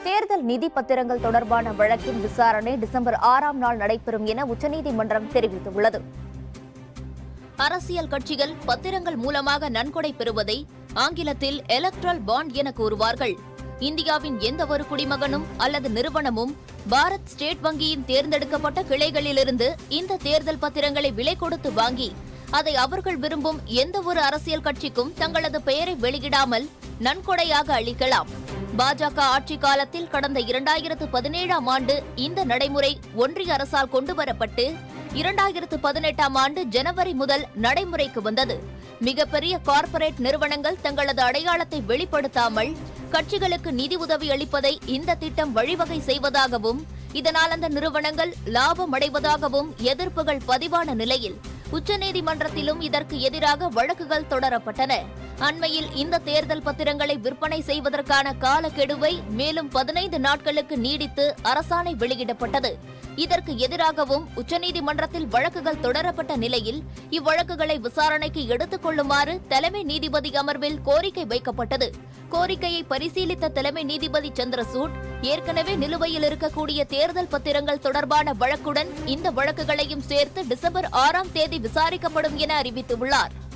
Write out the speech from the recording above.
தேர்தல் நிதி பத்திரங்கள் தொடர்பான வழக்கின் விசாரணை டிசம்பர் ஆறாம் நாள் நடைபெறும் என உச்சநீதிமன்றம் தெரிவித்துள்ளது அரசியல் கட்சிகள் பத்திரங்கள் மூலமாக நன்கொடை பெறுவதை ஆங்கிலத்தில் எலக்ட்ரல் பாண்ட் என கூறுவார்கள் இந்தியாவின் எந்த ஒரு குடிமகனும் அல்லது நிறுவனமும் பாரத் ஸ்டேட் வங்கியின் தேர்ந்தெடுக்கப்பட்ட கிளைகளிலிருந்து இந்த தேர்தல் பத்திரங்களை விலை கொடுத்து வாங்கி அதை அவர்கள் விரும்பும் எந்த ஒரு அரசியல் கட்சிக்கும் தங்களது பெயரை வெளியிடாமல் நன்கொடையாக அளிக்கலாம் பாஜக ஆட்சி காலத்தில் கடந்த இரண்டாயிரத்து பதினேழாம் ஆண்டு இந்த நடைமுறை ஒன்றிய அரசால் கொண்டுவரப்பட்டு இரண்டாயிரத்து பதினெட்டாம் ஆண்டு ஜனவரி முதல் நடைமுறைக்கு வந்தது மிகப்பெரிய கார்ப்பரேட் நிறுவனங்கள் தங்களது அடையாளத்தை வெளிப்படுத்தாமல் கட்சிகளுக்கு நிதி உதவி அளிப்பதை இந்த திட்டம் வழிவகை செய்வதாகவும் இதனால் அந்த நிறுவனங்கள் லாபம் அடைவதாகவும் எதிர்ப்புகள் பதிவான நிலையில் உச்சநீதிமன்றத்திலும் இதற்கு எதிராக வழக்குகள் தொடரப்பட்டன அண்மையில் இந்த தேர்தல் பத்திரங்களை விற்பனை செய்வதற்கான காலக்கெடுவை மேலும் பதினைந்து நாட்களுக்கு நீடித்து அரசாணை வெளியிடப்பட்டது இதற்கு எதிராகவும் உச்சநீதிமன்றத்தில் வழக்குகள் தொடரப்பட்ட நிலையில் இவ்வழக்குகளை விசாரணைக்கு எடுத்துக் கொள்ளுமாறு தலைமை நீதிபதி அமர்வில் கோரிக்கை வைக்கப்பட்டது கோரிக்கையை பரிசீலித்த தலைமை நீதிபதி சந்திரசூட் ஏற்கனவே நிலுவையில் இருக்கக்கூடிய தேர்தல் பத்திரங்கள் தொடர்பான வழக்குடன் இந்த வழக்குகளையும் சேர்த்து டிசம்பர் ஆறாம் தேதி விசாரிக்கப்படும் என அறிவித்துள்ளார்